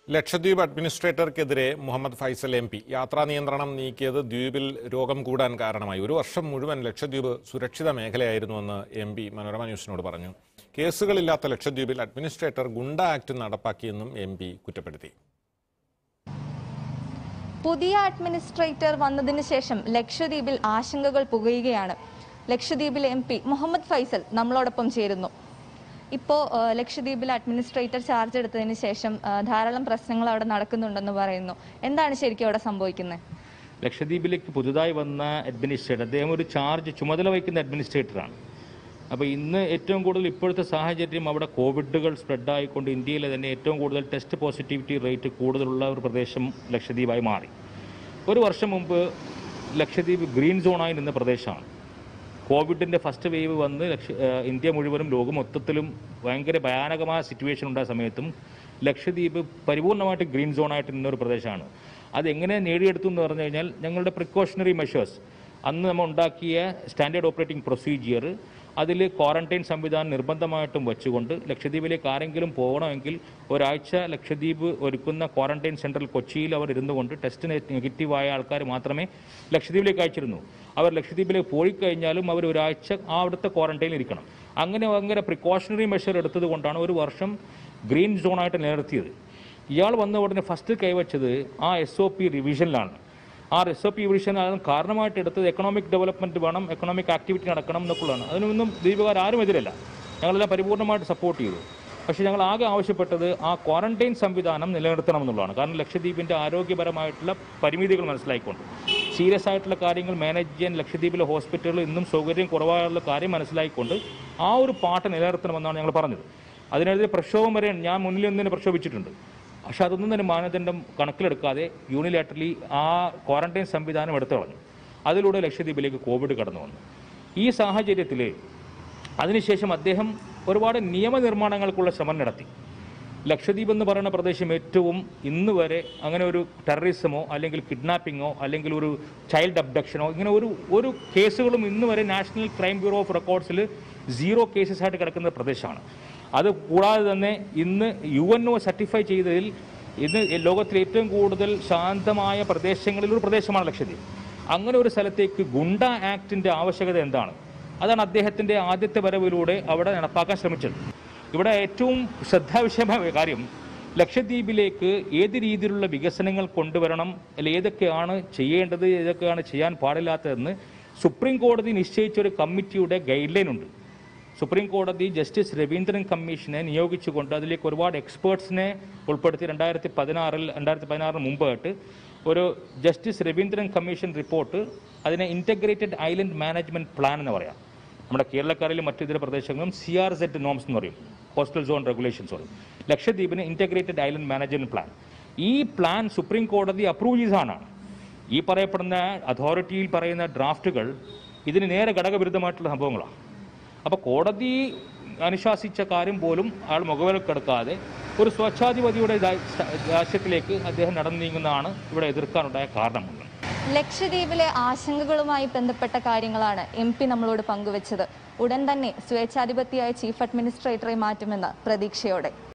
ലക്ഷദ്വീപ് അഡ്മിനിസ്ട്രേറ്റർക്കെതിരെ Muhammad Faizal M P യാത്രാ നിയന്ത്രണം നീക്കിയത് ദ്വീപിൽ രോഗം കൂടാൻ കാരണമായി ഒരു വർഷം മുഴുവൻ ലക്ഷദ്വീപ് സുരക്ഷിത മേഖലയായിരുന്നുവെന്ന് എം പി മനോരമ ന്യൂസിനോട് പറഞ്ഞു കേസുകളില്ലാത്ത ലക്ഷദ്വീപിൽ അഡ്മിനിസ്ട്രേറ്റർ ഗുണ്ട ആക്ട് നടപ്പാക്കിയെന്നും എം പി കുറ്റപ്പെടുത്തി പുതിയ അഡ്മിനിസ്ട്രേറ്റർ വന്നതിന് ശേഷം ലക്ഷദ്വീപിൽ ആശങ്കകൾ പുകയുകയാണ് ലക്ഷദ്വീപിലെ എം പി മുഹമ്മദ് ഫൈസൽ നമ്മളോടൊപ്പം ചേരുന്നു ഇപ്പോൾ ലക്ഷദ്വീപിൽ അഡ്മിനിസ്ട്രേറ്റർ ചാർജ് എടുത്തതിന് ശേഷം ആ, ധാരാളം പ്രശ്നങ്ങൾ അവിടെ നടക്കുന്നുണ്ടെന്ന് പറയുന്നു എന്താണ് ശരിക്കും അവിടെ സംഭവിക്കുന്നത് ലക്ഷദ്വീപിലേക്ക് പുതുതായി വന്ന അഡ്മിനിസ്ട്രേറ്റർ അദ്ദേഹം ഒരു ചാർജ് ചുമതല വഹിക്കുന്ന അഡ്മിനിസ്ട്രേറ്ററാണ് അപ്പോൾ ഇന്ന് ഏറ്റവും കൂടുതൽ ഇപ്പോഴത്തെ സാഹചര്യം അവിടെ കോവിഡുകൾ സ്പ്രെഡ് ആയിക്കൊണ്ട് ഇന്ത്യയിലെ തന്നെ ഏറ്റവും കൂടുതൽ ടെസ്റ്റ് പോസിറ്റിവിറ്റി റേറ്റ് കൂടുതലുള്ള ഒരു പ്രദേശം ലക്ഷദ്വീപായി മാറി ഒരു വർഷം മുമ്പ് ലക്ഷദ്വീപ് ഗ്രീൻ സോണായി നിന്ന പ്രദേശമാണ് കോവിഡിൻ്റെ ഫസ്റ്റ് വേവ് വന്ന് ലക്ഷ ഏഹ് ഇന്ത്യ മുഴുവനും ലോകം മൊത്തത്തിലും ഭയങ്കര ഭയാനകമായ സിറ്റുവേഷൻ ഉണ്ടായ സമയത്തും ലക്ഷദ്വീപ് പരിപൂർണമായിട്ട് ഗ്രീൻ സോണായിട്ട് നിന്നൊരു പ്രദേശമാണ് അതെങ്ങനെ നേടിയെടുത്തു എന്ന് പറഞ്ഞു കഴിഞ്ഞാൽ ഞങ്ങളുടെ പ്രിക്കോഷണറി മെഷേഴ്സ് അന്ന് നമ്മൾ ഉണ്ടാക്കിയ സ്റ്റാൻഡേർഡ് ഓപ്പറേറ്റിംഗ് പ്രൊസീജിയർ അതിൽ ക്വാറന്റൈൻ സംവിധാനം നിർബന്ധമായിട്ടും വെച്ചുകൊണ്ട് ലക്ഷദ്വീപിലേക്ക് ആരെങ്കിലും പോകണമെങ്കിൽ ഒരാഴ്ച ലക്ഷദ്വീപ് ഒരുക്കുന്ന ക്വാറന്റൈൻ സെൻറ്ററിൽ കൊച്ചിയിൽ അവർ ഇരുന്നുകൊണ്ട് ടെസ്റ്റ് നെഗറ്റീവായ ആൾക്കാർ മാത്രമേ ലക്ഷദ്വീപിലേക്ക് അയച്ചിരുന്നു അവർ ലക്ഷദ്വീപിലേക്ക് പോയി കഴിഞ്ഞാലും അവർ ഒരാഴ്ച ആ അവിടുത്തെ ക്വാറന്റൈനിൽ ഇരിക്കണം അങ്ങനെ ഭയങ്കര പ്രിക്കോഷണറി മെഷർ എടുത്തത് കൊണ്ടാണ് ഒരു വർഷം ഗ്രീൻ സോണായിട്ട് നിലനിർത്തിയത് ഇയാൾ വന്ന ഉടനെ ഫസ്റ്റ് കൈവച്ചത് ആ എസ് ഒ പി റിവിഷനിലാണ് ആ എസ് ഒ പി റിവിഷൻ കാരണമായിട്ട് എടുത്തത് എക്കണോമിക് ഡെവലപ്മെന്റ് വേണം എക്കണോമിക് ആക്ടിവിറ്റി നടക്കണം എന്നൊക്കെയുള്ളതാണ് അതിനൊന്നും ദ്വീപുകാർ ആരും എതിരല്ല ഞങ്ങളെല്ലാം പരിപൂർണ്ണമായിട്ട് സപ്പോർട്ട് ചെയ്തു പക്ഷേ ഞങ്ങൾ ആകെ ആവശ്യപ്പെട്ടത് ആ ക്വാറന്റൈൻ സംവിധാനം നിലനിർത്തണം എന്നുള്ളതാണ് കാരണം ലക്ഷദ്വീപിൻ്റെ ആരോഗ്യപരമായിട്ടുള്ള പരിമിതികൾ മനസ്സിലാക്കിക്കൊണ്ട് സീരിയസ് ആയിട്ടുള്ള കാര്യങ്ങൾ മാനേജ് ചെയ്യാൻ ലക്ഷദ്വീപിലെ ഹോസ്പിറ്റലുകൾ ഇന്നും സൗകര്യം കുറവായുള്ള കാര്യം മനസ്സിലാക്കിക്കൊണ്ട് ആ ഒരു പാട്ട് നിലനിർത്തണമെന്നാണ് ഞങ്ങൾ പറഞ്ഞത് അതിനെതിരെ പ്രക്ഷോഭം വരെ ഞാൻ മുന്നിൽ നിന്ന് തന്നെ പ്രക്ഷോഭിച്ചിട്ടുണ്ട് പക്ഷെ അതൊന്നും തന്നെ മാനദണ്ഡം കണക്കിലെടുക്കാതെ യൂണിലാറ്ററലി ആ ക്വാറന്റൈൻ സംവിധാനം എടുത്തു കളഞ്ഞു അതിലൂടെ ലക്ഷദ്വീപിലേക്ക് കോവിഡ് കടന്നു വന്നു ഈ സാഹചര്യത്തിൽ അതിനുശേഷം അദ്ദേഹം ഒരുപാട് നിയമനിർമ്മാണങ്ങൾക്കുള്ള ശ്രമം നടത്തി ലക്ഷദ്വീപ് എന്ന് പറയുന്ന പ്രദേശം ഏറ്റവും ഇന്ന് വരെ അങ്ങനെ ഒരു ടെററിസമോ അല്ലെങ്കിൽ കിഡ്നാപ്പിങ്ങോ അല്ലെങ്കിൽ ഒരു ചൈൽഡ് അബ്ഡക്ഷനോ ഇങ്ങനെ ഒരു ഒരു കേസുകളും ഇന്ന് വരെ നാഷണൽ ക്രൈം ബ്യൂറോ ഓഫ് റെക്കോർഡ്സിൽ സീറോ കേസസ് ആയിട്ട് കിടക്കുന്ന പ്രദേശമാണ് അത് കൂടാതെ തന്നെ ഇന്ന് യു എൻ ഒ സർട്ടിഫൈ ചെയ്തതിൽ ഇന്ന് ലോകത്തിലെ ഏറ്റവും കൂടുതൽ ശാന്തമായ പ്രദേശങ്ങളിൽ ഒരു പ്രദേശമാണ് ലക്ഷദ്വീപ് അങ്ങനെ ഒരു സ്ഥലത്തേക്ക് ഗുണ്ട ആക്ടിന്റെ ആവശ്യകത എന്താണ് അതാണ് അദ്ദേഹത്തിന്റെ ആദ്യത്തെ വരവിലൂടെ അവിടെ നടപ്പാക്കാൻ ശ്രമിച്ചത് ഇവിടെ ഏറ്റവും ശ്രദ്ധാവിഷയമായ കാര്യം ലക്ഷദ്വീപിലേക്ക് ഏത് രീതിയിലുള്ള വികസനങ്ങൾ കൊണ്ടുവരണം അല്ലെ ഏതൊക്കെയാണ് ചെയ്യേണ്ടത് ഏതൊക്കെയാണ് ചെയ്യാൻ പാടില്ലാത്തതെന്ന് സുപ്രീം കോടതി നിശ്ചയിച്ച ഒരു കമ്മിറ്റിയുടെ ഗൈഡ് ലൈൻ ഉണ്ട് സുപ്രീം കോടതി ജസ്റ്റിസ് രവീന്ദ്രൻ കമ്മീഷനെ നിയോഗിച്ചുകൊണ്ട് അതിലേക്ക് ഒരുപാട് എക്സ്പേർട്സിനെ ഉൾപ്പെടുത്തി രണ്ടായിരത്തി പതിനാറിൽ രണ്ടായിരത്തി പതിനാറിന് മുമ്പായിട്ട് ഒരു ജസ്റ്റിസ് രവീന്ദ്രൻ കമ്മീഷൻ റിപ്പോർട്ട് അതിനെ ഇൻറ്റഗ്രേറ്റഡ് ഐലൻഡ് മാനേജ്മെന്റ് പ്ലാൻ എന്ന് പറയാം നമ്മുടെ കേരളക്കരയിലും മറ്റു ഇതര പ്രദേശങ്ങളിലും സി ആർ സെഡ് നോംസ് എന്ന് പറയും കോസ്റ്റൽ സോൺ റെഗുലേഷൻസ് പറയും ലക്ഷദ്വീപിന് ഇൻറ്റഗ്രേറ്റഡ് ഐലൻഡ് മാനേജ്മെന്റ് പ്ലാൻ ഈ പ്ലാൻ സുപ്രീം കോടതി അപ്രൂവ് ചെയ്തതാണ് ഈ പറയപ്പെടുന്ന അതോറിറ്റിയിൽ പറയുന്ന ഡ്രാഫ്റ്റുകൾ ഇതിന് നേരെ ഘടകവിരുദ്ധമായിട്ടുള്ള സംഭവങ്ങളാണ് അപ്പോൾ കോടതി അനുശാസിച്ച കാര്യം പോലും അയാൾ മുഖവിലക്കെടുക്കാതെ ഒരു സ്വച്ഛാധിപതിയുടെ ദാ- രാഷ്ട്രത്തിലേക്ക് അദ്ദേഹം നടന്നു നീങ്ങുന്നതാണ് ഇവിടെ എതിർക്കാനുണ്ടായ കാരണമുള്ളത് ലക്ഷദ്വീപിലെ ആശങ്കകളുമായി ബന്ധപ്പെട്ട കാര്യങ്ങളാണ് എം പി നമ്മളോട് പങ്കുവച്ചത് ഉടൻ തന്നെ സ്വേച്ഛാധിപതിയായ ചീഫ് അഡ്മിനിസ്ട്രേറ്ററെ മാറ്റുമെന്ന് പ്രതീക്ഷയോടെ